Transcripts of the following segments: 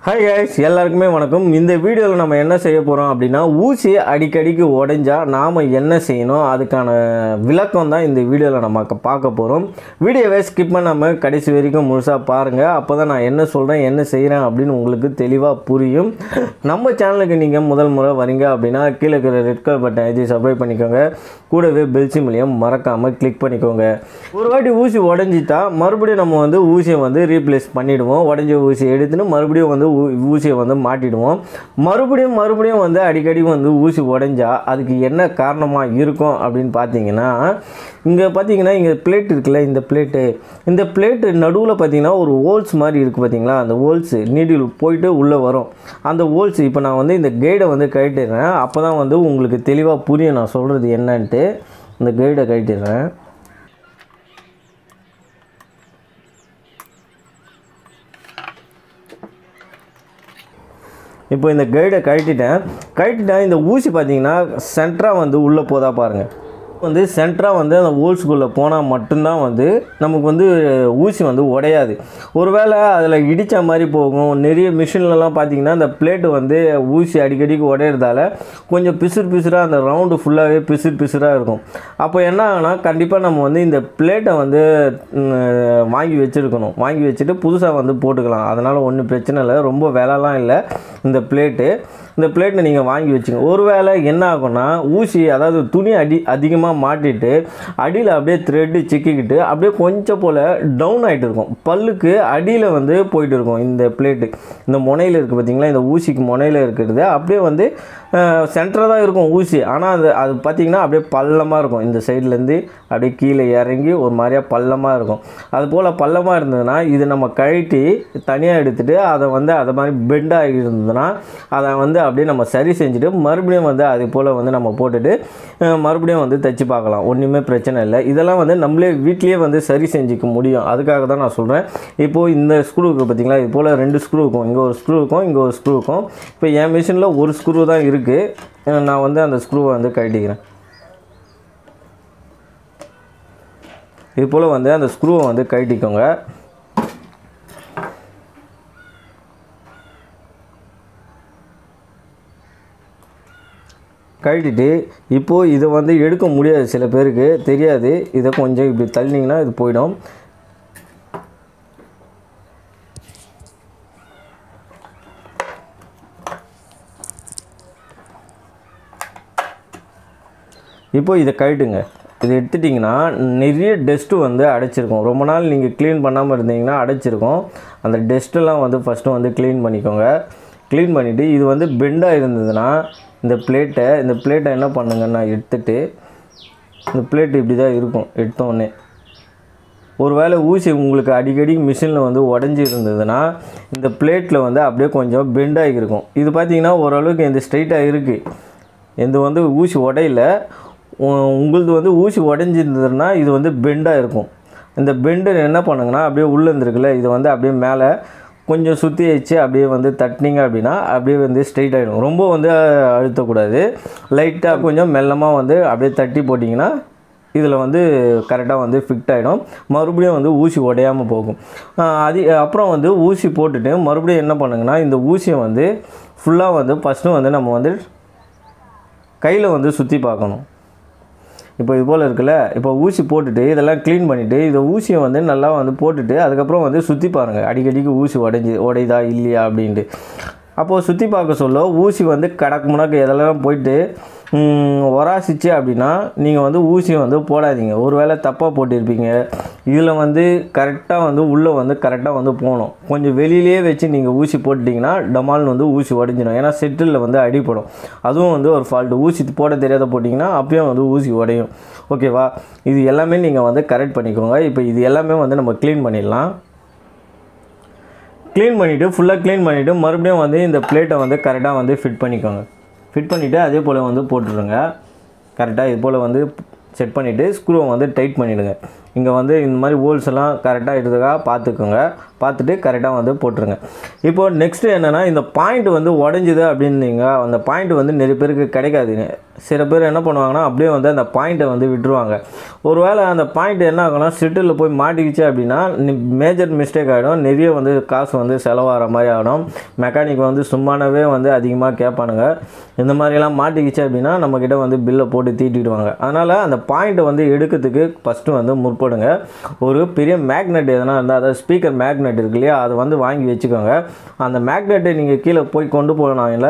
hi guys எல்லாருக்குமே வணக்கம் இந்த வீடியோவில் நம்ம என்ன செய்ய போகிறோம் அப்படின்னா ஊசி அடிக்கடிக்கு உடைஞ்சா நாம் என்ன செய்யணும் அதுக்கான விளக்கம் தான் இந்த வீடியோவில் நம்ம க- பார்க்க போகிறோம் வீடியோவை ஸ்கிப் பண்ணாமல் கடைசி வரைக்கும் முழுசாக பாருங்கள் அப்போ தான் நான் என்ன சொல்கிறேன் என்ன செய்கிறேன் அப்படின்னு உங்களுக்கு தெளிவாக புரியும் நம்ம சேனலுக்கு நீங்கள் முதல் முறை வரீங்க அப்படின்னா கீழே இருக்கிற ரெட் கலர் பட்டன் எழுதி சப்ஸ்கிரைப் பண்ணிக்கோங்க கூடவே பெல் சிம்லையும் மறக்காமல் கிளிக் பண்ணிக்கோங்க ஒரு வாட்டி ஊசி உடஞ்சிட்டா மறுபடியும் நம்ம வந்து ஊசியை வந்து ரீப்ளேஸ் பண்ணிவிடுவோம் உடஞ்ச ஊசியை எடுத்துன்னு மறுபடியும் வந்து ஊ- ஊசியை வந்து மாட்டிடுவோம் மறுபடியும் மறுபடியும் வந்து அடிக்கடி வந்து ஊசி உடஞ்சா அதுக்கு என்ன காரணமாக இருக்கும் அப்படின்னு பார்த்தீங்கன்னா இங்கே பார்த்தீங்கன்னா இங்கே பிளேட் இருக்குல்ல இந்த பிளேட்டு இந்த பிளேட்டு நடுவில் பார்த்தீங்கன்னா ஒரு ஹோல்ஸ் மாதிரி இருக்குது பார்த்தீங்களா அந்த ஹோல்ஸு நீடில் போயிட்டு உள்ளே வரும் அந்த ஹோல்ஸ் இப்போ நான் வந்து இந்த கைடை வந்து கழட்டிடுறேன் அப்போ தான் வந்து உங்களுக்கு தெளிவாக புரியும் நான் சொல்கிறது என்னன்ட்டு இந்த கைடை கழட்டிடுறேன் இப்போ இந்த கைடை கழட்டிட்டேன் கழட்டிட்டேன் இந்த ஊசி பார்த்தீங்கன்னா சென்டராக வந்து உள்ளே போதா பாருங்கள் வந்து சென்டராக வந்து அந்த ஹோல்ஸ்குள்ளே போனால் மட்டும்தான் வந்து நமக்கு வந்து ஊசி வந்து உடையாது ஒருவேளை அதில் இடித்த மாதிரி போகும் நிறைய மிஷின்லலாம் பார்த்தீங்கன்னா அந்த பிளேட்டு வந்து ஊசி அடிக்கடிக்கு உடையிறதால கொஞ்சம் பிசுறு பிசுறாக அந்த ரவுண்டு ஃபுல்லாகவே பிசுறு பிசுறாக இருக்கும் அப்போ என்ன ஆகுனா கண்டிப்பாக நம்ம வந்து இந்த பிளேட்டை வந்து ம், வாங்கி வச்சுருக்கணும் வாங்கி வச்சுட்டு புதுசாக வந்து போட்டுக்கலாம் அதனால் ஒன்றும் பிரச்சனை இல்லை ரொம்ப விலைலாம் இல்லை இந்த பிளேட்டு இந்த பிளேட்டை நீங்கள் வாங்கி வச்சுங்க ஒருவேளை என்ன ஆகும்னா ஊசி அதாவது துணி அடி அதிகமாக மாட்டிட்டு அடியில் அப்படியே த்ரெட்டு சிக்கிக்கிட்டு அப்படியே கொஞ்சம் போல் டவுன் ஆகிட்டு இருக்கும் பல்லுக்கு அடியில் வந்து போயிட்டு இருக்கும் இந்த பிளேட்டு இந்த முனையில் இருக்குது பார்த்தீங்களா இந்த ஊசிக்கு முனையில் இருக்கிறது அப்படியே வந்து சென்டராக தான் இருக்கும் ஊசி ஆனால் அது அது பார்த்தீங்கன்னா அப்படியே பள்ளமாக இருக்கும் இந்த சைட்லேருந்து அப்படியே கீழே இறங்கி ஒரு மாதிரியா பள்ளமாக இருக்கும் அது போல் பள்ளமாக இருந்ததுன்னா இது நம்ம கழட்டி தனியாக எடுத்துகிட்டு அதை வந்து அதை மாதிரி பெண்டாகி இருந்ததுன்னா அதை வந்து அப்படியே நம்ம சரி செஞ்சுட்டு மறுபடியும் வந்து அது போல் வந்து நம்ம போட்டுட்டு அஹ், மறுபடியும் வந்து தைச்சு பார்க்கலாம் ஒன்றுமே பிரச்சனை இல்லை இதெல்லாம் வந்து நம்மளே வீட்லேயே வந்து சரி செஞ்சுக்க முடியும் அதுக்காக தான் நான் சொல்கிறேன் இப்போது இந்த ஸ்க்ரூ இருக்குது பார்த்தீங்களா இது போல் ரெண்டு ஸ்க்ரூ இருக்கும் இங்கே ஒரு ஸ்க்ரூ இருக்கும் இங்கே ஒரு ஸ்க்ரூ இருக்கும் இப்போ என் மிஷினில் ஒரு ஸ்க்ரூ தான் இருக்குது நான் வந்து அந்த ஸ்க்ரூவை வந்து கழட்டிக்கிறேன் இது போல் வந்து அந்த ஸ்க்ரூவை வந்து கழட்டிக்கோங்க கழட்டிட்டு இப்போது இதை வந்து எடுக்க முடியாது சில பேருக்கு தெரியாது இதை கொஞ்சம் இப்படி தள்ளினீங்கன்னா இது போயிடும் இப்போ இதை கழட்டுங்க இதை எடுத்துட்டிங்கன்னா நிறைய டஸ்ட்டு வந்து அடைச்சிருக்கும் ரொம்ப நாள் நீங்கள் க்ளீன் பண்ணாமல் இருந்தீங்கன்னா அடைச்சிருக்கும் அந்த டஸ்ட்டெல்லாம் வந்து ஃபஸ்ட்டு வந்து க்ளீன் பண்ணிக்கோங்க க்ளீன் பண்ணிவிட்டு இது வந்து பெண்டாக இருந்ததுன்னா இந்த பிளேட்டை இந்த பிளேட்டை என்ன பண்ணுங்கன்னா எடுத்துட்டு இந்த பிளேட் இப்படி தான் இருக்கும் எடுத்தோடனே ஒருவேளை ஊசி உங்களுக்கு அடிக்கடி மிஷினில் வந்து உடஞ்சி இருந்ததுன்னா இந்த பிளேட்டில் வந்து அப்படியே கொஞ்சம் பெண்டாகி இருக்கும் இது பார்த்தீங்கன்னா ஓரளவுக்கு இந்த ஸ்ட்ரைட்டாக இருக்குது இது வந்து ஊசி உடையில உ- உங்களுது வந்து ஊசி உடஞ்சிருந்ததுன்னா இது வந்து பெண்டாக இருக்கும் இந்த பெண்டு என்ன பண்ணுங்கன்னா அப்படியே உள்ளே இருந்திருக்குல்ல இது வந்து அப்படியே மேலே கொஞ்சம் சுற்றி வச்சு அப்படியே வந்து தட்டினீங்க அப்படின்னா அப்படியே வந்து ஸ்ட்ரைட் ஆகிடும் ரொம்ப வந்து அழுத்தக்கூடாது லைட்டாக கொஞ்சம் மெல்லமாக வந்து அப்படியே தட்டி போட்டிங்கன்னா இதில் வந்து கரெக்டாக வந்து ஃபிட் ஆகிடும் மறுபடியும் வந்து ஊசி உடையாமல் போகும் ஆஹ் அது அப்புறம் வந்து ஊசி போட்டுட்டு மறுபடியும் என்ன பண்ணுங்கன்னா இந்த ஊசியை வந்து ஃபுல்லாக வந்து ஃபஸ்ட்டு வந்து நம்ம வந்து கையில் வந்து சுற்றி பார்க்கணும் இப்போ இது போல் இருக்குல்ல இப்போ ஊசி போட்டுட்டு இதெல்லாம் க்ளீன் பண்ணிவிட்டு இந்த ஊசியை வந்து நல்லா வந்து போட்டுட்டு அதுக்கப்புறம் வந்து சுற்றி பாருங்கள் அடிக்கடிக்கு ஊசி உடைஞ்சி உடையுதா இல்லையா அப்படின்ட்டு அப்போது சுற்றி பார்க்க சொல்ல ஊசி வந்து கடக்கு முடக்கு இதெல்லாம் போயிட்டு ம், உராசிச்சு அப்படின்னா நீங்கள் வந்து ஊசியை வந்து போடாதீங்க ஒருவேளை தப்பாக போட்டிருப்பீங்க இதில் வந்து கரெக்டாக வந்து உள்ளே வந்து கரெக்டாக வந்து போகணும் கொஞ்சம் வெளியிலேயே வச்சு நீங்கள் ஊசி போட்டுட்டிங்கன்னா டமால்னு வந்து ஊசி உடஞ்சிடும் ஏன்னா செட்டிலில் வந்து அடிப்படும் அதுவும் வந்து ஒரு ஃபால்ட்டு ஊசி போட தெரியாத போட்டிங்கன்னா அப்பயும் வந்து ஊசி உடையும் ஓகேவா இது எல்லாமே நீங்கள் வந்து கரெக்ட் பண்ணிக்கோங்க இப்போ இது எல்லாமே வந்து நம்ம க்ளீன் பண்ணிடலாம் க்ளீன் பண்ணிவிட்டு ஃபுல்லாக க்ளீன் பண்ணிவிட்டு மறுபடியும் வந்து இந்த பிளேட்டை வந்து கரெக்டாக வந்து ஃபிட் பண்ணிக்கோங்க ஃபிட் பண்ணிவிட்டு அதே போல் வந்து போட்டுருங்க கரெக்டாக இது போல் வந்து செட் பண்ணிவிட்டு ஸ்க்ரூவை வந்து டைட் பண்ணிவிடுங்க இங்கே வந்து இந்த மாதிரி ஹோல்ஸ் எல்லாம் கரெக்டாக இருக்கா பார்த்துக்கோங்க பார்த்துட்டு கரெக்டாக வந்து போட்டுருங்க இப்போ நெக்ஸ்ட்டு என்னென்னா இந்த பாயிண்ட் வந்து உடஞ்சிது அப்படின்னீங்க அந்த பாயிண்ட் வந்து நிறைய பேருக்கு கிடைக்காதுங்க சில பேர் என்ன பண்ணுவாங்கன்னா அப்படியே வந்து அந்த பாயிண்ட்டை வந்து விட்டுருவாங்க ஒருவேளை அந்த பாயிண்ட் என்ன ஆகும்னா சிட்டில் போய் மாட்டிக்கிச்சு அப்படின்னா மேஜர் மிஸ்டேக் ஆகிடும் நிறைய வந்து காசு வந்து செலவாகிற மாதிரி ஆகிடும் மெக்கானிக் வந்து சும்மானவே வந்து அதிகமாக கேட்பானுங்க இந்த மாதிரிலாம் மாட்டிக்கிச்சு அப்படின்னா நம்மக்கிட்ட வந்து பில்லை போட்டு தீட்டிடுவாங்க அதனால் அந்த பாயிண்ட்டை வந்து எடுக்கிறதுக்கு ஃபஸ்ட்டு வந்து முற்படுங்க ஒரு பெரிய மேக்னெட் எதனா இருந்தால் அதாவது ஸ்பீக்கர் மேக்னெட் இருக்கு இல்லையா அதை வந்து வாங்கி வச்சுக்கோங்க அந்த மேக்னெட்டை நீங்கள் கீழே போய் கொண்டு போனாங்கல்ல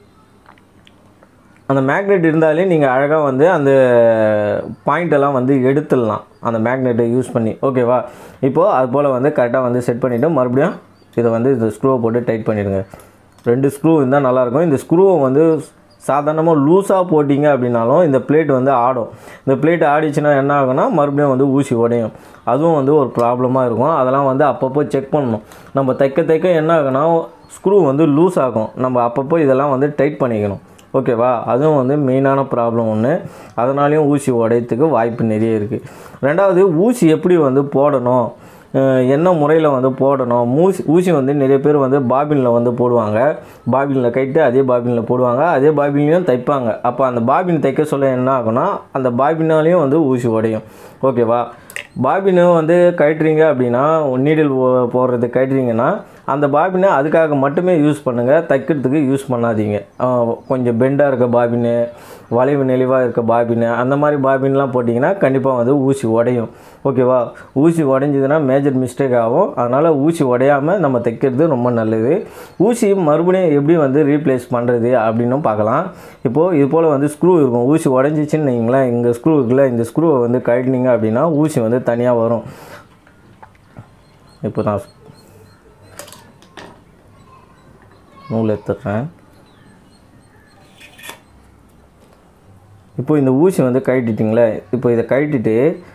அந்த மேக்னெட் இருந்தாலே நீங்கள் அழகாக வந்து அந்த பாயிண்டெல்லாம் வந்து எடுத்துடலாம் அந்த மேக்னெட்டை யூஸ் பண்ணி ஓகேவா இப்போது அது போல் வந்து கரெக்டாக வந்து செட் பண்ணிவிட்டு மறுபடியும் இதை வந்து இந்த ஸ்க்ரூவை போட்டு டைட் பண்ணிடுங்க ரெண்டு ஸ்க்ரூ இருந்தால் நல்லாயிருக்கும் இந்த ஸ்க்ரூவை வந்து சாதாரணமாக லூஸாக போட்டிங்க அப்படின்னாலும் இந்த பிளேட் வந்து ஆடும் இந்த பிளேட் ஆடிச்சுன்னா என்ன ஆகும்னா மறுபடியும் வந்து ஊசி உடையும் அதுவும் வந்து ஒரு ப்ராப்ளமாக இருக்கும் அதெல்லாம் வந்து அப்பப்போ செக் பண்ணணும் நம்ம தைக்க தைக்க என்ன ஆகுனா ஸ்க்ரூ வந்து லூஸ் ஆகும் நம்ம அப்பப்போ இதெல்லாம் வந்து டைட் பண்ணிக்கணும் ஓகேவா அதுவும் வந்து மெயினான ப்ராப்ளம் ஒன்று அதனாலையும் ஊசி உடையத்துக்கு வாய்ப்பு நிறைய இருக்குது ரெண்டாவது ஊசி எப்படி வந்து போடணும் அஹ் என்ன முறையில் வந்து போடணும் மூசி ஊசி வந்து நிறைய பேர் வந்து பாபினில் வந்து போடுவாங்க பாபினில் கைட்டு அதே பாபினில் போடுவாங்க அதே பாபின்லையும் தைப்பாங்க அப்போ அந்த பாபின் தைக்க சொல்ல என்ன ஆகும்னா அந்த பாபினாலையும் வந்து ஊசி உடையும் ஓகேவா பாபினை வந்து கட்டுறீங்க அப்படின்னா நீடில் போடுறது கட்டுறீங்கன்னா அந்த பாபினை அதுக்காக மட்டுமே யூஸ் பண்ணுங்கள் தைக்கிறதுக்கு யூஸ் பண்ணாதீங்க அஹ் கொஞ்சம் பெண்டாக இருக்க பாபினு வளைவு நெளிவாக இருக்க பாபினு அந்த மாதிரி பாபின்லாம் போட்டிங்கன்னா கண்டிப்பாக வந்து ஊசி உடையும் ஓகேவா ஊசி உடைஞ்சதுன்னா மேஜர் மிஸ்டேக் ஆகும் அதனால் ஊசி உடையாமல் நம்ம தைக்கிறது ரொம்ப நல்லது ஊசி மறுபடியும் எப்படி வந்து ரீப்ளேஸ் பண்ணுறது அப்படின்னும் பார்க்கலாம் இப்போது இது போல் வந்து ஸ்க்ரூ இருக்கும் ஊசி உடஞ்சிச்சின்னு வைங்களேன் இங்கே ஸ்க்ரூ இருக்குல்ல இந்த ஸ்க்ரூவை வந்து கழட்டினீங்க அப்படின்னா ஊசி வந்து தனியாக வரும் இப்போ நான் நூல் எடுத்துடுறேன் இப்போ இந்த ஊசி வந்து கழட்டிட்டிங்களே இப்போ இதை கழட்டிட்டு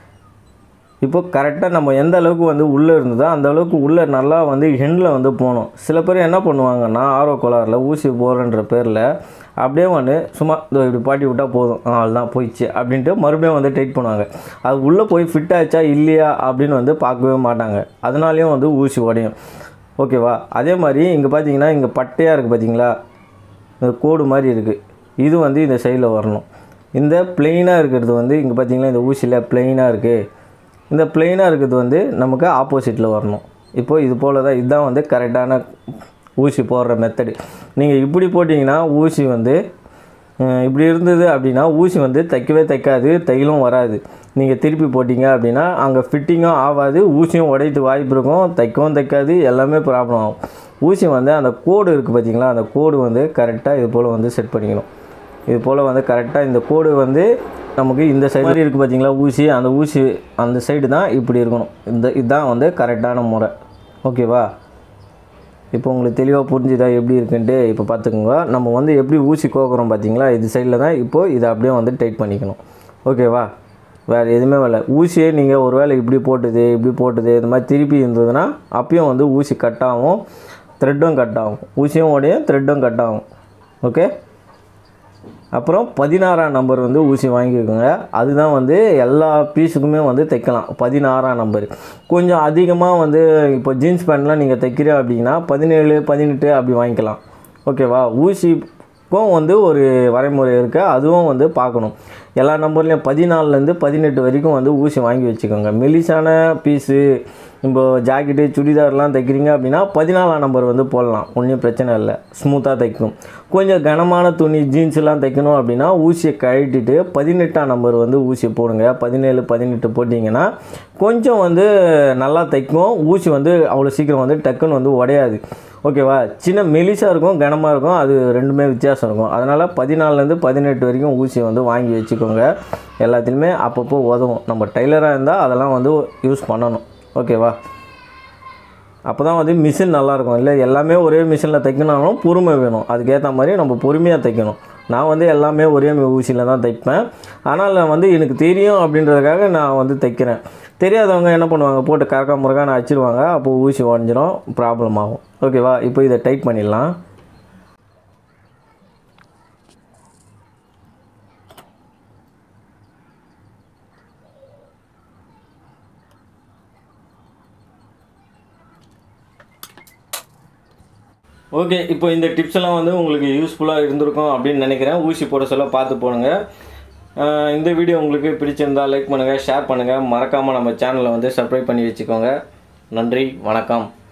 இப்போ கரெக்டாக நம்ம எந்த அளவுக்கு வந்து உள்ளே இருந்ததோ அந்த அளவுக்கு உள்ளே நல்லா வந்து ஹெண்டில் வந்து போகணும் சில பேர் என்ன பண்ணுவாங்கன்னா ஆர்வ கோளாறில் ஊசி போடுறன்ற பேரில் அப்படியே வந்து சும்மா இதோ இப்படி பாட்டி விட்டால் போதும் ஆ, அவ்வளோதான் போயிடுச்சு அப்படின்ட்டு மறுபடியும் வந்து டைட் பண்ணுவாங்க அது உள்ளே போய் ஃபிட் ஆச்சா இல்லையா அப்படின்னு வந்து பார்க்கவே மாட்டாங்க அதனாலேயும் வந்து ஊசி உடையும் ஓகேவா அதே மாதிரி இங்கே பார்த்தீங்கன்னா இங்கே பட்டையாக இருக்குது பார்த்தீங்களா இந்த கோடு மாதிரி இருக்குது இது வந்து இந்த சைடில் வரணும் இந்த பிளெயினாக இருக்கிறது வந்து இங்கே பார்த்தீங்களா இந்த ஊசியில் பிளெயினாக இருக்குது இந்த பிளெயினாக இருக்கிறது வந்து நமக்கு ஆப்போசிட்டில் வரணும் இப்போ இது போல் தான் இதுதான் வந்து கரெக்டான ஊசி போடுற மெத்தடு நீங்கள் இப்படி போட்டிங்கன்னா ஊசி வந்து அஹ், இப்படி இருந்தது அப்படின்னா ஊசி வந்து தைக்கவே தைக்காது தையலும் வராது நீங்கள் திருப்பி போட்டிங்க அப்படின்னா அங்கே ஃபிட்டிங்கும் ஆகாது ஊசியும் உடையது வாய்ப்பு இருக்கும் தைக்கவும் தைக்காது எல்லாமே ப்ராப்ளம் ஆகும் ஊசி வந்து அந்த கோடு இருக்குது பார்த்தீங்களா அந்த கோடு வந்து கரெக்டாக இது போல் வந்து செட் பண்ணிக்கணும் இது போல் வந்து கரெக்டாக இந்த கோடு வந்து நமக்கு இந்த சைடு மாதிரி இருக்குது பார்த்தீங்களா ஊசி அந்த ஊசி அந்த சைடு தான் இப்படி இருக்கணும் இந்த இதுதான் வந்து கரெக்டான முறை ஓகேவா இப்போ உங்களுக்கு தெளிவாக புரிஞ்சுதா எப்படி இருக்குன்ட்டு இப்போ பார்த்துக்கோங்க நம்ம வந்து எப்படி ஊசி கோக்குறோம் பார்த்தீங்களா இது சைடில் தான் இப்போது இதை அப்படியே வந்து டைட் பண்ணிக்கணும் ஓகேவா வேறு எதுவுமே வரல ஊசியே நீங்கள் ஒரு வேளை இப்படி போட்டுது இப்படி போட்டுது இந்த மாதிரி திருப்பி இருந்ததுன்னா அப்பயும் வந்து ஊசி கட் ஆகும் த்ரெட்டும் கட் ஆகும் ஊசியும் உடையும் த்ரெட்டும் கட் ஆகும் ஓகே அப்புறம் பதினாறாம் நம்பர் வந்து ஊசி வாங்கிக்கோங்க அதுதான் வந்து எல்லா பீஸுக்குமே வந்து தைக்கலாம் பதினாறாம் நம்பர் கொஞ்சம் அதிகமாக வந்து இப்போ ஜீன்ஸ் பேண்ட்லாம் நீங்கள் தைக்கிறீங்க அப்படின்னா பதினேழு பதினெட்டு அப்படி வாங்கிக்கலாம் ஓகேவா ஊசிக்கும் வந்து ஒரு வரைமுறை இருக்குது அதுவும் வந்து பார்க்கணும் எல்லா நம்பர்லேயும் பதினாலுலேருந்து பதினெட்டு வரைக்கும் வந்து ஊசி வாங்கி வச்சுக்கோங்க மெலிசான பீஸு இப்போ ஜாக்கெட்டு சுடிதார்லாம் தைக்கிறீங்க அப்படின்னா பதினாலாம் நம்பர் வந்து போடலாம் ஒன்றும் பிரச்சனை இல்லை ஸ்மூத்தாக தைக்கும் கொஞ்சம் கனமான துணி ஜீன்ஸ்லாம் தைக்கணும் அப்படின்னா ஊசியை கழட்டிட்டு பதினெட்டாம் நம்பர் வந்து ஊசி போடுங்க பதினேழு பதினெட்டு போட்டிங்கன்னா கொஞ்சம் வந்து நல்லா தைக்கும் ஊசி வந்து அவ்வளோ சீக்கிரம் வந்து டக்குன்னு வந்து உடையாது ஓகேவா சின்ன மெலிசாக இருக்கும் கனமாக இருக்கும் அது ரெண்டுமே வித்தியாசம் இருக்கும் அதனால் பதினாலுலேருந்து பதினெட்டு வரைக்கும் ஊசி வந்து வாங்கி வச்சுக்கோங்க எல்லாத்துலேயுமே அப்பப்போ உதவும் நம்ம டெய்லராக இருந்தால் அதெல்லாம் வந்து யூஸ் பண்ணணும் ஓகேவா அப்போ தான் வந்து மிஷின் நல்லாயிருக்கும் இல்லை எல்லாமே ஒரே மிஷினில் தைக்கணும்னாலும் பொறுமை வேணும் அதுக்கேற்ற மாதிரி நம்ம பொறுமையாக தைக்கணும் நான் வந்து எல்லாமே ஒரே ஊசியில் தான் தைப்பேன் ஆனால் நான் வந்து எனக்கு தெரியும் அப்படின்றதுக்காக நான் வந்து தைக்கிறேன் தெரியாதவங்க என்ன பண்ணுவாங்க போட்டு கறக்கா முறக்கான அடிச்சிருவாங்க அப்போது ஊசி உடஞ்சிரும் ப்ராப்ளம் ஆகும் ஓகேவா இப்போ இதை டைட் பண்ணிடலாம் ஓகே இப்போ இந்த டிப்ஸ் எல்லாம் வந்து உங்களுக்கு யூஸ்ஃபுல்லாக இருந்திருக்கும் அப்படின்னு நினைக்கிறேன் ஊசி போட சொல்ல பார்த்து போடுங்க ஆஹ் இந்த வீடியோ உங்களுக்கு பிடிச்சிருந்தா லைக் பண்ணுங்கள் ஷேர் பண்ணுங்கள் மறக்காமல் நம்ம சேனலை வந்து சப்ஸ்கிரைப் பண்ணி வச்சுக்கோங்க நன்றி வணக்கம்